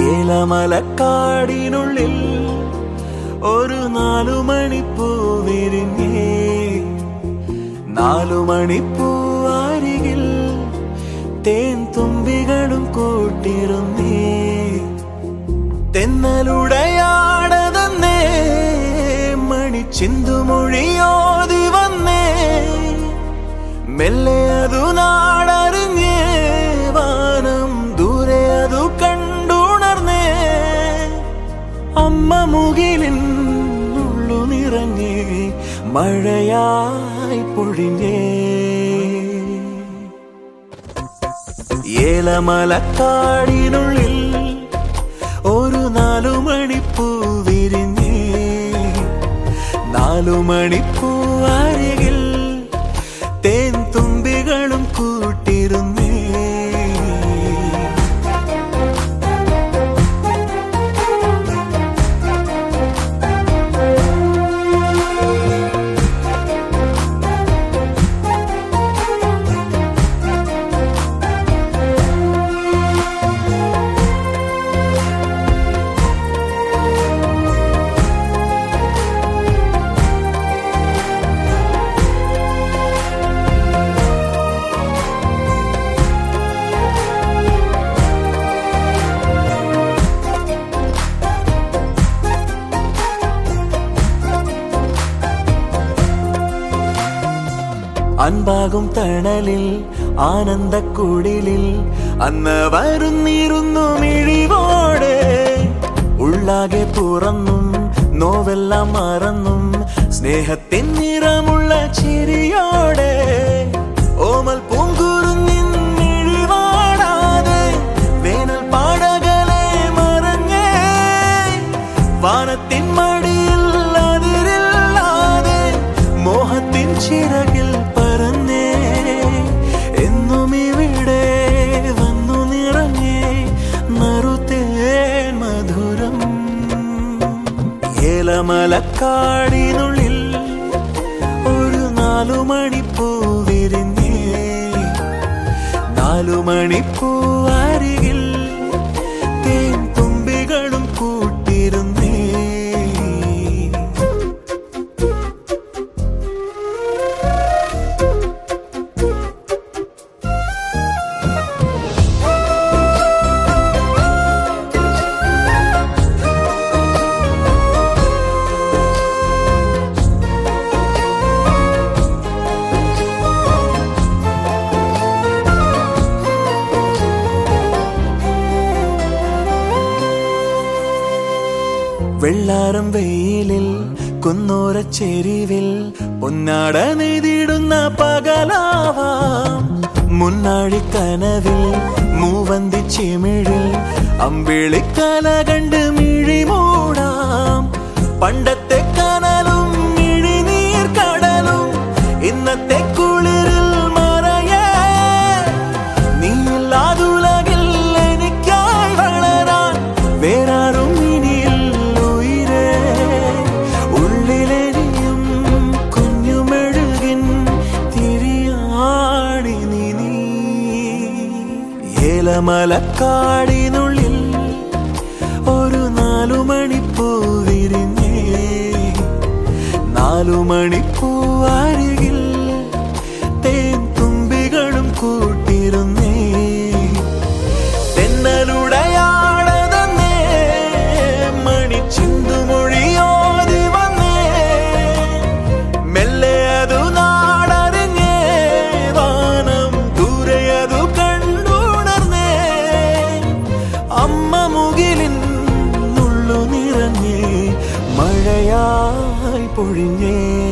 ഏലമലക്കാടിനുള്ളിൽ ഒരു നാലു മണിപ്പൂ വിരിഞ്ഞേ നാലു മണിപ്പൂ അരികിൽ തേൻ തുമ്പികളും കൂട്ടിരുന്നേ തെന്നലുടയാടതന്നേ മണി ചിന്തുമൊഴിയോതി വന്നേ മെല്ലെ അതു നാടറിഞ്ഞേ വാനം ദൂരെ അതു കണ്ടുണർന്നേ അമ്മ മുകിലിൻ ഉള്ളു നിറഞ്ഞേ മഴയായി പൊഴിഞ്ഞേ ഏലമലക്കാടിനുള്ളിൽ ഒരു നാലു മണിപ്പൂ വിരിഞ്ഞേ നാലു മണിപ്പൂ അരികിൽ തേൻ തുമ്പികളും കൂട്ടിരുന്നേ അൻപാകും തണലിൽ ആനന്ദക്കുടിലിൽ അന്ന് വരുന്നിരുന്നു മിഴിവോടെ ഉള്ളാകെ തുറന്നും നോവെല്ലാം മറന്നും സ്നേഹത്തിൻ നിറമുള്ള ചിരിയോടെ ഓമൽ പൂങ്കുറുന്നിൻ മിഴിവാടാതെ വേനൽ പാടകളെ മറഞ്ഞേ വാനത്തിൻ മടിയിൽ അതിരില്ലാതെ മോഹത്തിൻ ചിറകിൽ പറന്നേ എന്നും ഇവിടെ വന്നു നിറഞ്ഞേ നറുതേൻ മധുരം ഏലമലക്കാടിനുള്ളിൽ ഒരു നാലു മണിപ്പൂ വിരിഞ്ഞേ നാലു മണിപ്പൂ അരികിൽ തേൻ തുമ്പികളും കൂട്ടിരുന്നേ വെള്ളാരം വെയിലിൽ കുന്നോര ചെരിവിൽ പൊന്നാട നെയ്തിടുന്ന പകലാവാം മുന്നാഴി കനവിൽ മൂവന്തി ചിമിഴിൽ അമ്പിളിക്കല കണ്ട് മിഴി മൂടാം പണ്ടത്തെ കനലും മിഴിനീർ കടലും ഇന്നത്തെ കുളിരിൽ മറയേ നീയില്ലാതുലകിൽ എനിക്കായി വളരാൻ വേറാരും ഇനിയിൽ ഉയരേ ഉള്ളിലെരിയും കുഞ്ഞുമെഴുകിൻ തിരിയാടി നീ നീ ഏലമലക്കാടിനുള്ളിൽ ഒരു നാലു മണിപ്പൂ വിരിഞ്ഞേ നാലു മണിപ്പൂ അരികിൽ തേൻ തുമ്പികളും കൂട്ടിരുന്നേ തെന്നലുടയാടതന്നേ മണി ചിന്തുമൊഴിയോതി വന്നേ മെല്ലെ അതു നാടറിഞ്ഞേ വാനം ദൂരെ അതു കണ്ടുണർന്നേ അമ്മ മുകിലിൻ ഉള്ളു നിറഞ്ഞേ മഴയായി പൊഴിഞ്ഞേ